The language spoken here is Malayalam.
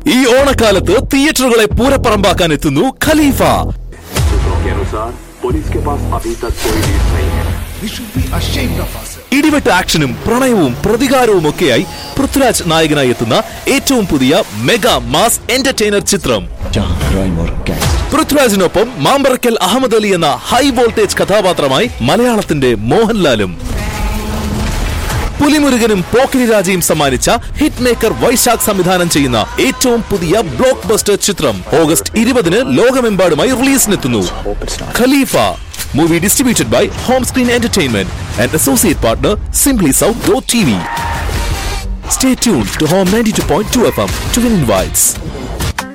ഈ ഓണക്കാലത്ത് തിയേറ്ററുകളെ പൂരപ്പറമ്പാക്കാൻ എത്തുന്നു ഖലീഫ सूत्रों के अनुसार पुलिस के पास अभी तक कोई लीड नहीं है We should be ashamed of ourselves. ഇടിവെട്ട് ആക്ഷനും പ്രണയവും പ്രതികാരവും ഒക്കെയായി പൃഥ്വിരാജ് നായകനായി എത്തുന്ന ഏറ്റവും പുതിയ മെഗാ മാസ് എന്റർടൈനർ ചിത്രം പൃഥ്വിരാജിനൊപ്പം മാമ്പറക്കൽ അഹമ്മദ് അലി എന്ന ഹൈ വോൾട്ടേജ് കഥാപാത്രമായി മലയാളത്തിന്റെ മോഹൻലാലും പുലിമുരുകനും പോക്കിരി രാജയും സമ്മാനിച്ച ഹിറ്റ് മേക്കർ വൈശാഖ് സംവിധാനം ചെയ്യുന്ന ഏറ്റവും പുതിയ ബ്ലോക്ക് ബസ്റ്റർ ചിത്രം ഓഗസ്റ്റ് ഇരുപതിന് ലോകമെമ്പാടുമായി റിലീസിനെത്തുന്നു Khalifa movie distributed by Home Screen Entertainment and associate partner Simply South dot T V Stay tuned to Home 92.2 FM to win invites.